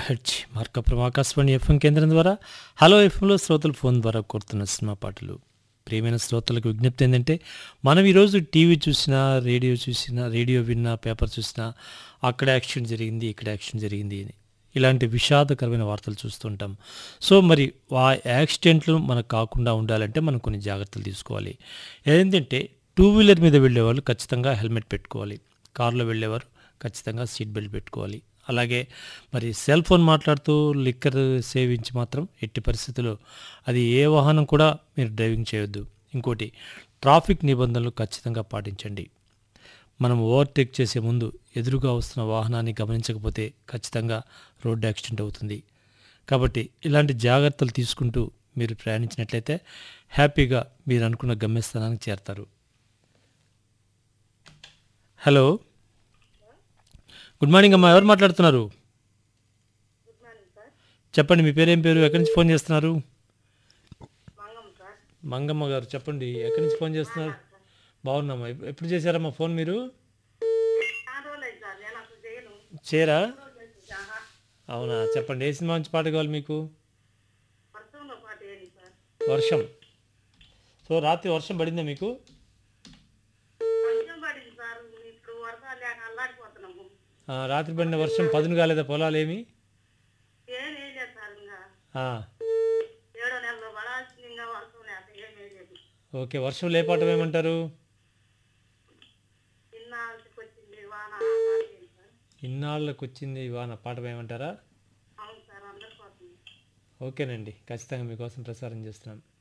megahertz Markapuram Akashvani FM కేంద్రం ద్వారా hello ఎఫ్ఎంలో శ్రోతలు ఫోన్ ద్వారా కోరుతున్న సినిమా పాటలు ప్రియమైన శ్రోతలకు విజ్ఞప్తి ఏంటంటే మనం ఈరోజు టీవీ చూసినా రేడియో చూసినా రేడియో విన్నా పేపర్ చూసినా అక్కడ యాక్షన్ జరిగింది ఇక్కడ యాక్షన్ జరిగింది అని ఇలాంటి విషాదకరమైన వార్తలు చూస్తుంటాం సో మరి ఆ యాక్సిడెంట్లు మనకు కాకుండా ఉండాలంటే మనం కొన్ని జాగ్రత్తలు తీసుకోవాలి ఏంటంటే టూ వీలర్ మీద వెళ్ళేవాళ్ళు ఖచ్చితంగా హెల్మెట్ పెట్టుకోవాలి కారులో వెళ్ళేవారు ఖచ్చితంగా సీట్ బెల్ట్ పెట్టుకోవాలి అలాగే మరి సెల్ ఫోన్ మాట్లాడుతూ లిక్కర్ సేవించి మాత్రం ఎట్టి పరిస్థితుల్లో అది ఏ వాహనం కూడా మీరు డ్రైవింగ్ చేయొద్దు ఇంకోటి ట్రాఫిక్ నిబంధనలు ఖచ్చితంగా పాటించండి మనం ఓవర్టేక్ చేసే ముందు ఎదురుగా వస్తున్న వాహనాన్ని గమనించకపోతే ఖచ్చితంగా రోడ్డు యాక్సిడెంట్ అవుతుంది కాబట్టి ఇలాంటి జాగ్రత్తలు తీసుకుంటూ మీరు ప్రయాణించినట్లయితే హ్యాపీగా మీరు అనుకున్న గమ్యస్థానానికి చేరతారు హలో గుడ్ మార్నింగ్ అమ్మా ఎవరు మాట్లాడుతున్నారు చెప్పండి మీ పేరేం పేరు ఎక్కడి నుంచి ఫోన్ చేస్తున్నారు మంగమ్మ గారు చెప్పండి ఎక్కడి నుంచి ఫోన్ చేస్తున్నారు బాగున్నామ్మా ఎప్- ఎప్పుడు చేశారమ్మా ఫోన్ మీరు చేరా అవునా చెప్పండి ఏ సినిమా నుంచి పాట కావాలి మీకు వర్షం సో రాత్రి వర్షం పడిందా మీకు ఆ, రాత్రి పడిన వర్షం పదును కాలేదా పొలాలు ఏమి ఆ, ఓకే వర్షం లేపాటం ఏమంటారు ఇన్నాళ్ళకి వచ్చింది వాన పాఠం ఏమంటారా ఓకేనండి ఖచ్చితంగా మీకోసం ప్రసారం చేస్తున్నాం